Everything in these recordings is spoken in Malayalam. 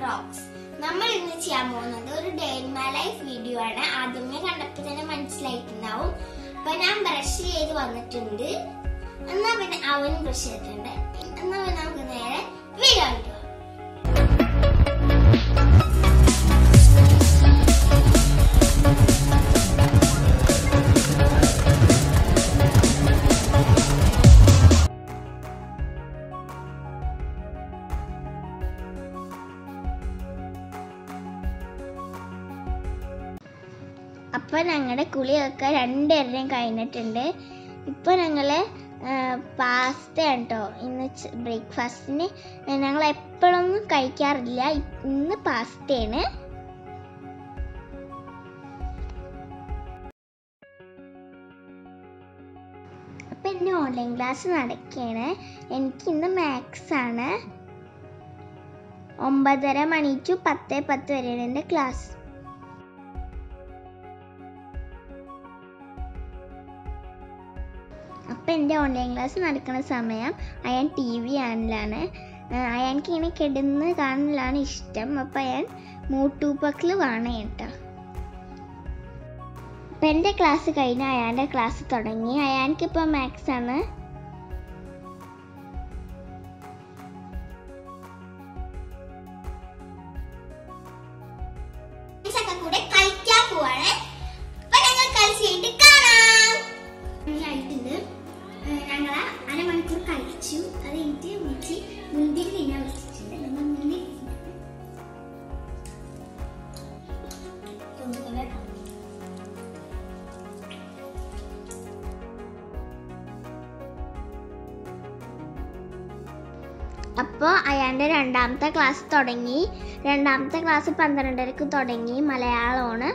വ്ളോഗ്സ് നമ്മൾ ഇന്ന് ചെയ്യാൻ പോകുന്നത് ഒരു day in my life video ആണ് ആദ്യമേ കണ്ടപ്പോൾ തന്നെ മനസ്സിലായിട്ടുണ്ടാവും അപ്പൊ ഞാൻ ബ്രഷ് ചെയ്ത് വന്നിട്ടുണ്ട് എന്നാ പിന്നെ അവനും ബ്രഷ് ചെയ്തിട്ടുണ്ട് എന്നാ പിന്നെ നമുക്ക് നേരെ വീഡിയോ കണ്ടു അപ്പൊ ഞങ്ങളുടെ കുളിയൊക്കെ രണ്ടുപേരുടെയും കഴിഞ്ഞിട്ടുണ്ട് ഇപ്പൊ ഞങ്ങള് പാസ്ത കേട്ടോ ഇന്ന് ബ്രേക്ക്ഫാസ്റ്റിന് ഞങ്ങൾ എപ്പോഴൊന്നും കഴിക്കാറില്ല ഇന്ന് പാസ്തയാണ് അപ്പൊ എൻ്റെ ഓൺലൈൻ ക്ലാസ് നടക്കുകയാണ് എനിക്ക് ഇന്ന് മാത്സ് ആണ് ഒമ്പതര മണി ടു പത്ത് പത്ത് വരെയാണ് എൻ്റെ ക്ലാസ് അപ്പം എൻ്റെ ഓൺലൈൻ ക്ലാസ് നടക്കുന്ന സമയം അയാൻ ടി വി കാണലാണ് അയാൾക്ക് ഇങ്ങനെ കിടന്ന് കാണലാണ് ഇഷ്ടം അപ്പം അയാൻ മൂട്ടൂപ്പക്കിൽ കാണുക കേട്ടോ അപ്പം എൻ്റെ ക്ലാസ് കഴിഞ്ഞ് അയാൻ്റെ ക്ലാസ് തുടങ്ങി അയാൾക്ക് ഇപ്പോൾ മാത്സ് ആണ് കൂടെ കളിക്കാൻ പോവാണ് അപ്പൊ ഞങ്ങൾ കളിച്ച് കഴിഞ്ഞിട്ട് കാണാം ആയിട്ടുണ്ട് ഞങ്ങൾ അരമണിക്കൂർ കഴിച്ചു അത് കഴിഞ്ഞിട്ട് വിളിച്ച് മുന്തിരി തിന്നാൻ വിളിച്ചിട്ടുണ്ട് ഞങ്ങൾ മുന്തിരി അപ്പോൾ അയാളുടെ രണ്ടാമത്തെ ക്ലാസ് തുടങ്ങി രണ്ടാമത്തെ ക്ലാസ് പന്ത്രണ്ടരക്ക് തുടങ്ങി മലയാളമാണ്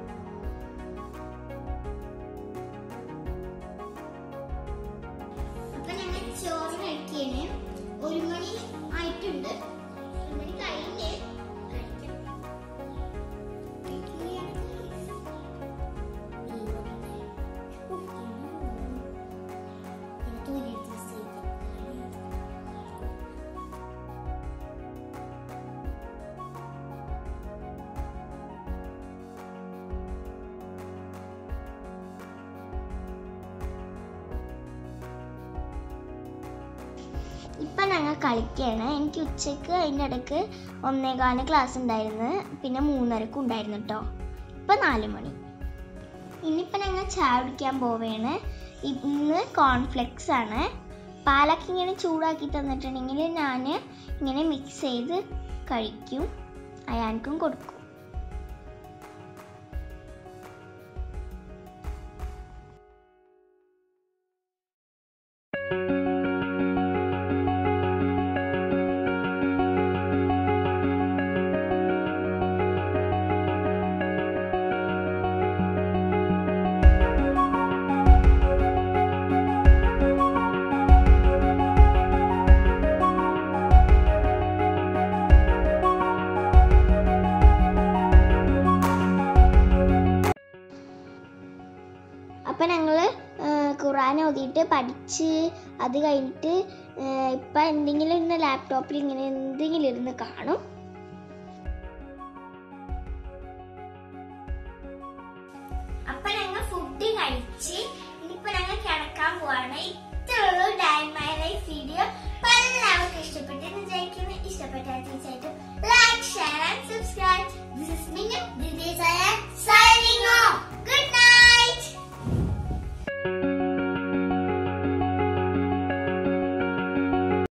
അപ്പൊ ഞങ്ങൾ ചോറ് കഴിക്കാണ് ഒരു മണി ആയിട്ടുണ്ട് ഒരു മണി കഴിഞ്ഞ് കഴിക്കാം. കഴിക്കുകയാണ് guys. ഉഫ്, എനിക്ക് ഒരു ജ്യൂസ് ചെയ്ത് ഇപ്പം ഞങ്ങൾ കളിക്കുകയാണ് എനിക്ക് ഉച്ചയ്ക്ക് അതിൻ്റെ ഇടയ്ക്ക് ഒന്നേകാലിന് ക്ലാസ് ഉണ്ടായിരുന്നു പിന്നെ മൂന്നരക്കും ഉണ്ടായിരുന്നു കേട്ടോ ഇപ്പം നാല് മണി ഇനിയിപ്പോൾ ഞങ്ങൾ ചായ കുടിക്കാൻ പോവുകയാണ് ഇന്ന് കോൺഫ്ലെക്സ് ആണ് പാലൊക്കെ ഇങ്ങനെ ചൂടാക്കി തന്നിട്ടുണ്ടെങ്കിൽ ഞാൻ ഇങ്ങനെ മിക്സ് ചെയ്ത് കഴിക്കും അയാൾക്കും കൊടുക്കും അപ്പം ഞങ്ങൾ ഖുറാൻ ഓതിയിട്ട് പഠിച്ച് അത് കഴിഞ്ഞിട്ട് ഇപ്പം എന്തെങ്കിലും ഇരുന്ന് ലാപ്ടോപ്പിൽ ഇങ്ങനെ എന്തെങ്കിലും ഇരുന്ന് കാണും അപ്പം ഞങ്ങൾ ഫുഡ് കഴിച്ച്